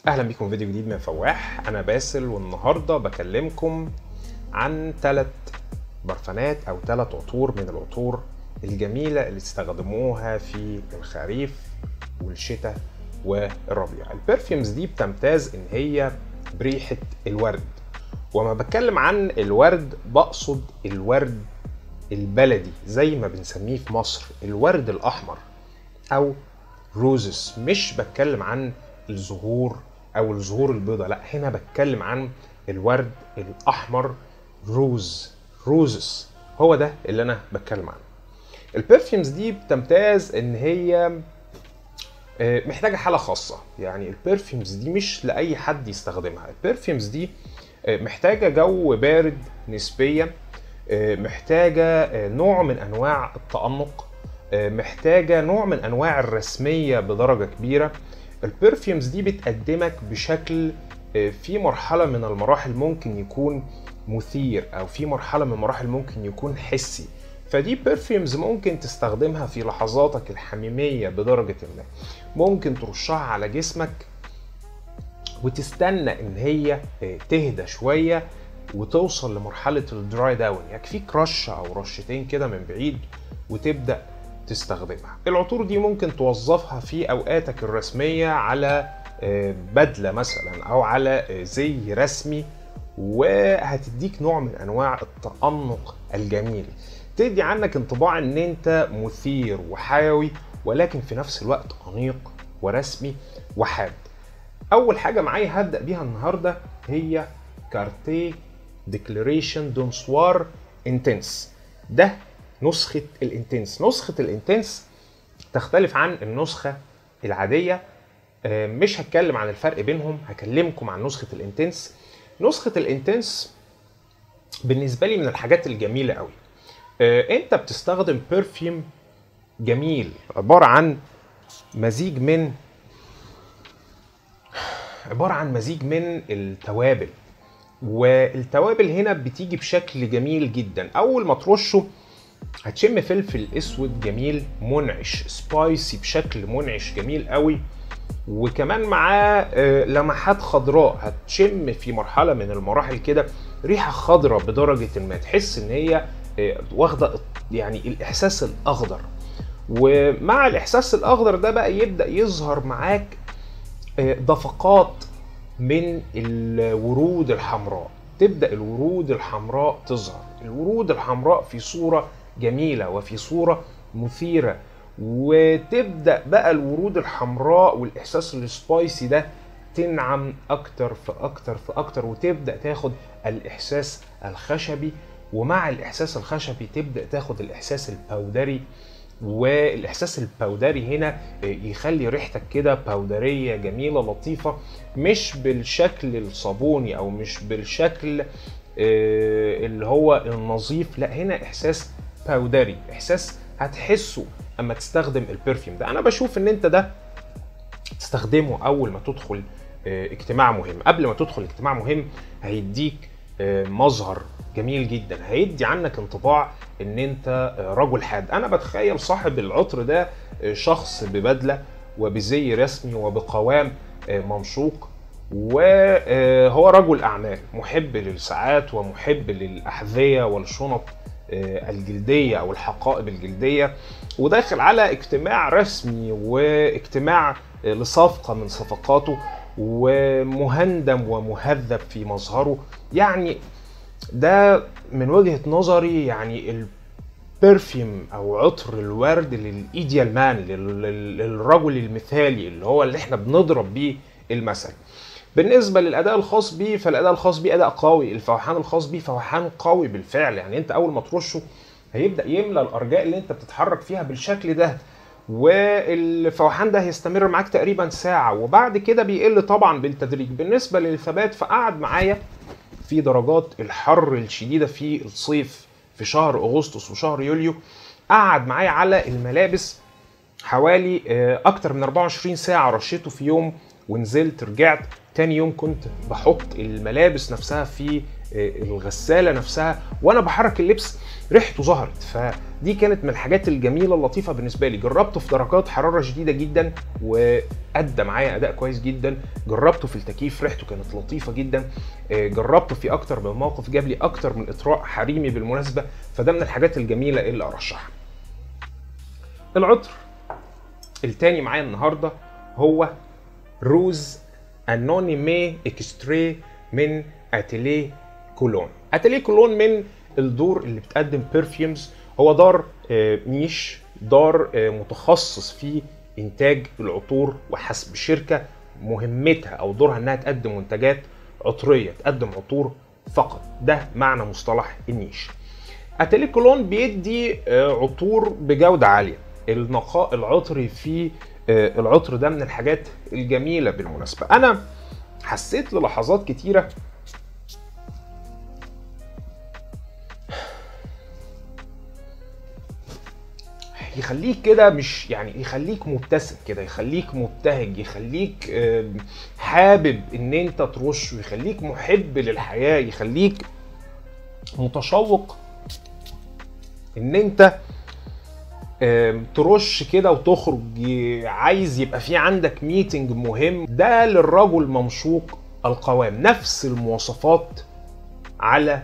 اهلا بيكم في فيديو جديد من فواح انا باسل والنهارده بكلمكم عن ثلاث برفانات او ثلاث عطور من العطور الجميله اللي تستخدموها في الخريف والشتاء والربيع البرفيومز دي بتمتاز ان هي بريحه الورد وما بتكلم عن الورد بقصد الورد البلدي زي ما بنسميه في مصر الورد الاحمر او روزس مش بتكلم عن الزهور او الزهور البيضاء لا هنا بتكلم عن الورد الاحمر روز روزس هو ده اللي انا بتكلم عنه البرفيومز دي بتمتاز ان هي آه، محتاجه حاله خاصه يعني البرفيومز دي مش لاي حد يستخدمها البرفيومز دي آه، محتاجه جو بارد نسبيا آه، محتاجه آه، نوع من انواع التأنق آه، محتاجه نوع من انواع الرسميه بدرجه كبيره البرفيومز دي بتقدمك بشكل آه، في مرحله من المراحل ممكن يكون مثير او في مرحله من المراحل ممكن يكون حسي فدي برفيومز ممكن تستخدمها في لحظاتك الحميميه بدرجه ما ممكن ترشها على جسمك وتستنى ان هي آه، تهدى شويه وتوصل لمرحله الدراي داون يكفيك رشه او رشتين كده من بعيد وتبدا تستخدمها العطور دي ممكن توظفها في اوقاتك الرسميه على آه، بدله مثلا او على آه، زي رسمي وهتديك نوع من انواع التأنق الجميل تدي عنك انطباع ان انت مثير وحيوي ولكن في نفس الوقت انيق ورسمي وحاد اول حاجه معايا هبدا بيها النهارده هي كارتيه ديكلاريشن دون سوار انتنس ده نسخه الانتنس نسخه الانتنس تختلف عن النسخه العاديه آه، مش هتكلم عن الفرق بينهم هكلمكم عن نسخه الانتنس نسخه الانتنس بالنسبه لي من الحاجات الجميله قوي آه، انت بتستخدم برفيوم جميل عباره عن مزيج من عباره عن مزيج من التوابل والتوابل هنا بتيجي بشكل جميل جدا اول ما ترشه هتشم فلفل اسود جميل منعش سبايسي بشكل منعش جميل قوي وكمان معاه آه، لمحات خضراء هتشم في مرحله من المراحل كده ريحه خضراء بدرجه ما تحس ان هي آه، واخده يعني الاحساس الاخضر ومع الاحساس الاخضر ده بقى يبدا يظهر معاك آه، دفقات من الورود الحمراء تبدا الورود الحمراء تظهر الورود الحمراء في صوره جميله وفي صوره مثيره وتبدا بقى الورود الحمراء والاحساس السبايسي ده تنعم اكتر في اكتر في اكتر وتبدا تاخد الاحساس الخشبي ومع الاحساس الخشبي تبدا تاخد الاحساس الباودري والاحساس الباودري هنا يخلي ريحتك كده باودريه جميله لطيفه مش بالشكل الصابوني او مش بالشكل آه، اللي هو النظيف لا هنا احساس باودري احساس هتحسه اما تستخدم البرفيوم ده انا بشوف ان انت ده تستخدمه اول ما تدخل آه، اجتماع مهم قبل ما تدخل اجتماع مهم هيديك آه، مظهر جميل جدا هيدي عنك انطباع ان انت آه، رجل حاد انا بتخيل صاحب العطر ده آه، شخص ببدله وبزي رسمي وبقوام آه، ممشوق وهو رجل اعمال محب للساعات ومحب للاحذيه والشنط آه، الجلديه او الحقائب الجلديه وداخل على اجتماع رسمي واجتماع آه، لصفقه من صفقاته ومهندم ومهذب في مظهره يعني ده من وجهه نظري يعني البرفيوم او عطر الورد للايديال مان لل- لل- للرجل المثالي اللي هو اللي احنا بنضرب بيه المثل بالنسبه للاداء الخاص بيه فالاداء الخاص بيه اداء قوي الفوحان الخاص بيه فوحان قوي بالفعل يعني انت اول ما ترشه هيبدا يملى الارجاء اللي انت بتتحرك فيها بالشكل ده والفوحان ده هيستمر معاك تقريبا ساعه وبعد كده بيقل طبعا بالتدريج بالنسبه للثبات فقعد معايا في درجات الحر الشديده في الصيف في شهر اغسطس وشهر يوليو قعد معايا على الملابس حوالي آه، اكتر من 24 ساعه رشيته في يوم ونزلت رجعت تاني يوم كنت بحط الملابس نفسها في الغساله نفسها وانا بحرك اللبس ريحته ظهرت فدي كانت من الحاجات الجميله اللطيفه بالنسبه لي جربته في درجات حراره شديده جدا وادى معايا اداء كويس جدا جربته في التكييف ريحته كانت لطيفه جدا جربته في اكتر من موقف جاب لي اكتر من اطراء حريمي بالمناسبه فده من الحاجات الجميله اللي ارشحها العطر التاني معايا النهارده هو روز انونيمي اكستري من اتيليه كولون اتيليه كولون من الدور اللي بتقدم برفيومز هو دار نيش دار متخصص في انتاج العطور وحسب شركه مهمتها او دورها انها تقدم منتجات عطريه تقدم عطور فقط ده معنى مصطلح النيش اتيليه كولون بيدي عطور بجوده عاليه النقاء العطري في العطر ده من الحاجات الجميله بالمناسبه انا حسيت للحظات كتيره يخليك كده مش يعني يخليك مبتسم كده يخليك مبتهج يخليك حابب ان انت ترش يخليك محب للحياه يخليك متشوق ان انت ترش كده وتخرج عايز يبقى في عندك ميتنج مهم ده للرجل ممشوق القوام نفس المواصفات على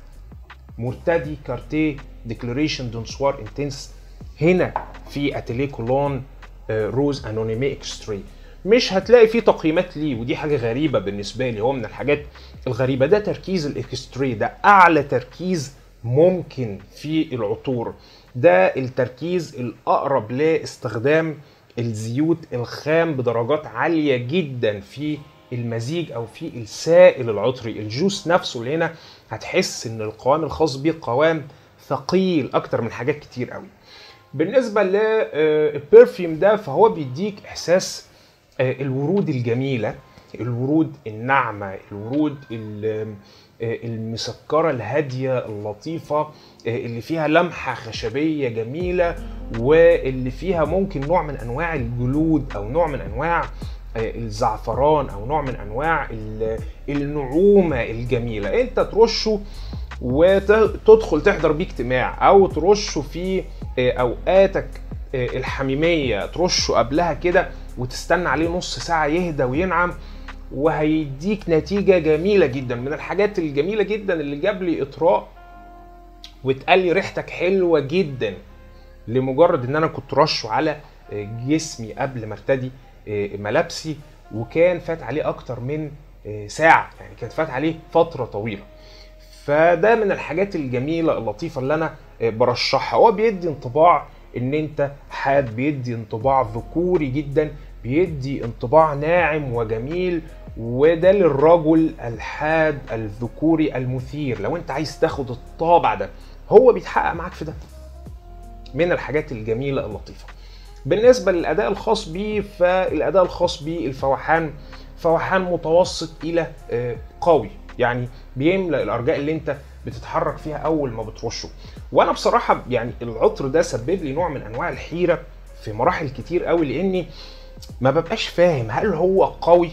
مرتدي كارتيه ديكلاريشن دونسوار انتنس هنا في اتيليه كولون روز انونيمي اكستري مش هتلاقي فيه تقييمات ليه ودي حاجه غريبه بالنسبه لي هو من الحاجات الغريبه ده تركيز الاكستري ده اعلى تركيز ممكن في العطور ده التركيز الاقرب لاستخدام الزيوت الخام بدرجات عاليه جدا في المزيج او في السائل العطري الجوس نفسه اللي هنا هتحس ان القوام الخاص بيه قوام ثقيل اكتر من حاجات كتير قوي بالنسبه للبرفيوم ده فهو بيديك احساس الورود الجميله الورود الناعمه الورود المسكره الهاديه اللطيفه اللي فيها لمحه خشبيه جميله واللي فيها ممكن نوع من انواع الجلود او نوع من انواع الزعفران او نوع من انواع النعومه الجميله انت ترشه وتدخل تحضر بيه اجتماع او ترشه في اوقاتك الحميميه ترشه قبلها كده وتستنى عليه نص ساعه يهدى وينعم وهيديك نتيجه جميله جدا من الحاجات الجميله جدا اللي جاب لي اطراء واتقال لي ريحتك حلوه جدا لمجرد ان انا كنت رشه على جسمي قبل ما ارتدي ملابسي وكان فات عليه اكتر من ساعه يعني كانت فات عليه فتره طويله فده من الحاجات الجميله اللطيفه اللي انا برشحها هو بيدي انطباع ان انت حاد بيدي انطباع ذكوري جدا بيدي انطباع ناعم وجميل وده للرجل الحاد الذكوري المثير لو انت عايز تاخد الطابع ده هو بيتحقق معاك في ده من الحاجات الجميله اللطيفه بالنسبه للاداء الخاص بيه فالاداء الخاص بيه الفوحان فوحان متوسط الى قوي يعني بيملا الارجاء اللي انت بتتحرك فيها اول ما بترشه وانا بصراحه يعني العطر ده سبب لي نوع من انواع الحيره في مراحل كتير قوي لاني ما ببقاش فاهم هل هو قوي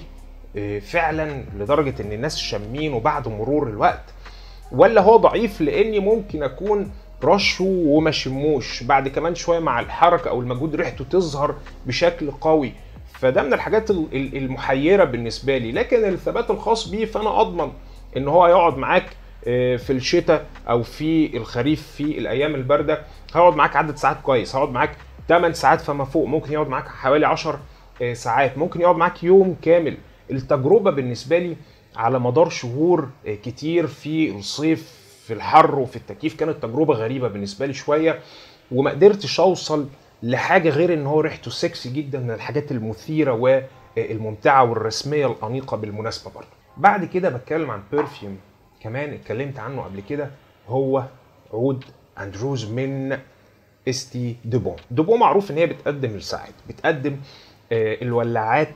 فعلا لدرجه ان الناس شامينه بعد مرور الوقت ولا هو ضعيف لاني ممكن اكون رشه وما شموش بعد كمان شويه مع الحركه او المجهود ريحته تظهر بشكل قوي فده من الحاجات المحيره بالنسبه لي لكن الثبات الخاص بيه فانا اضمن ان هو يقعد معاك في الشتاء او في الخريف في الايام البارده هيقعد معاك عدد ساعات كويس هيقعد معاك 8 ساعات فما فوق ممكن يقعد معاك حوالي 10 ساعات ممكن يقعد معاك يوم كامل التجربه بالنسبه لي على مدار شهور كتير في الصيف في الحر وفي التكييف كانت تجربه غريبه بالنسبه لي شويه وما قدرتش اوصل لحاجه غير ان هو ريحته سكسي جدا من الحاجات المثيره والممتعه والرسميه الانيقه بالمناسبه برضه بعد كده بتكلم عن برفيوم كمان اتكلمت عنه قبل كده هو عود اندروز من استي دوبون دوبون معروف ان هي بتقدم الساعات بتقدم الولاعات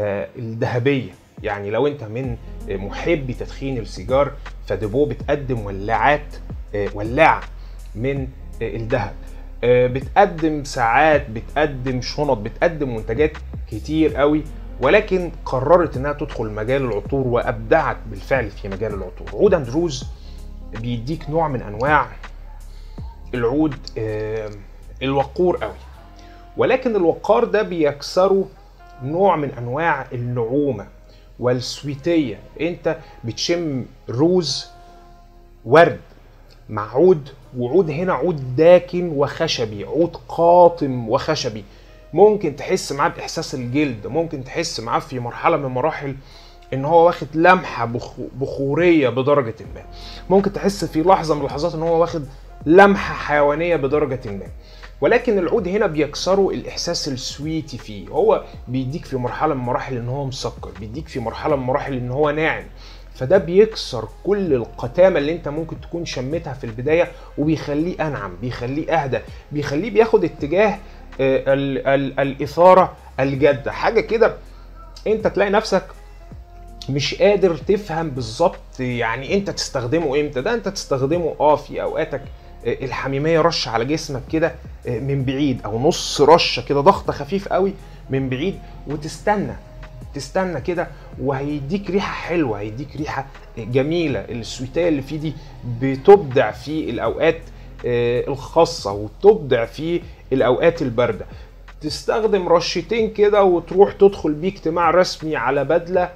الذهبيه يعني لو انت من محبي تدخين السيجار فديبو بتقدم ولاعات ولاعه من الذهب بتقدم ساعات بتقدم شنط بتقدم منتجات كتير قوي ولكن قررت انها تدخل مجال العطور وابدعت بالفعل في مجال العطور عود اندروز بيديك نوع من انواع العود آه، الوقور قوي ولكن الوقار ده بيكسره نوع من انواع النعومه والسويتيه انت بتشم روز ورد مع عود وعود هنا عود داكن وخشبي عود قاطم وخشبي ممكن تحس معاه باحساس الجلد ممكن تحس معاه في مرحله من مراحل ان هو واخد لمحه بخ- بخوريه بدرجه ما ممكن تحس في لحظه من اللحظات ان هو واخد لمحه حيوانيه بدرجه ما ولكن العود هنا بيكسروا الاحساس السويتي فيه هو بيديك في مرحله من مراحل ان هو مسكر بيديك في مرحله من مراحل ان هو ناعم فده بيكسر كل القتامة اللي انت ممكن تكون شمتها في البداية وبيخليه انعم بيخليه اهدى بيخليه بياخد اتجاه آه، ال- ال- الاثارة الجادة حاجة كده انت تلاقي نفسك مش قادر تفهم بالظبط يعني انت تستخدمه امتى ده انت تستخدمه اه في اوقاتك آه، الحميميه رش على جسمك كده آه، من بعيد او نص رشه كده ضغط خفيف قوي من بعيد وتستنى تستنى كده وهيديك ريحه حلوه هيديك ريحه جميله السويتيه اللي فيه دي بتبدع في الاوقات آه، الخاصه وتبدع في الاوقات البارده تستخدم رشتين كده وتروح تدخل بيه اجتماع رسمي على بدله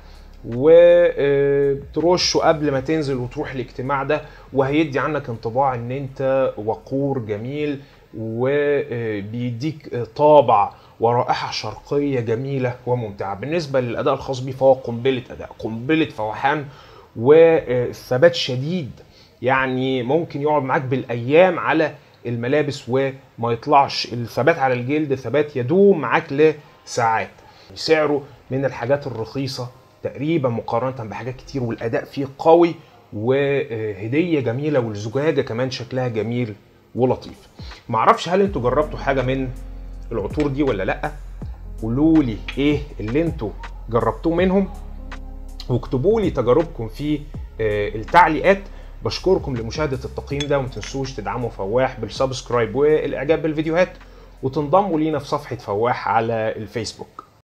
وترشه قبل ما تنزل وتروح الاجتماع ده وهيدي عنك انطباع ان انت وقور جميل وبيديك طابع ورائحة شرقية جميلة وممتعة بالنسبة للأداء الخاص بيه فهو قنبلة أداء قنبلة فوحان وثبات شديد يعني ممكن يقعد معاك بالأيام على الملابس وما يطلعش الثبات على الجلد ثبات يدوم معاك لساعات سعره من الحاجات الرخيصة تقريبا مقارنة بحاجات كتير والأداء فيه قوي وهدية جميلة والزجاجة كمان شكلها جميل ولطيف معرفش هل انتوا جربتوا حاجة من العطور دي ولا لأ قولوا لي ايه اللي انتوا جربتوه منهم واكتبوا لي تجاربكم في آه، التعليقات بشكركم لمشاهدة التقييم ده وما تنسوش تدعموا فواح بالسبسكرايب والاعجاب بالفيديوهات وتنضموا لينا في صفحة فواح على الفيسبوك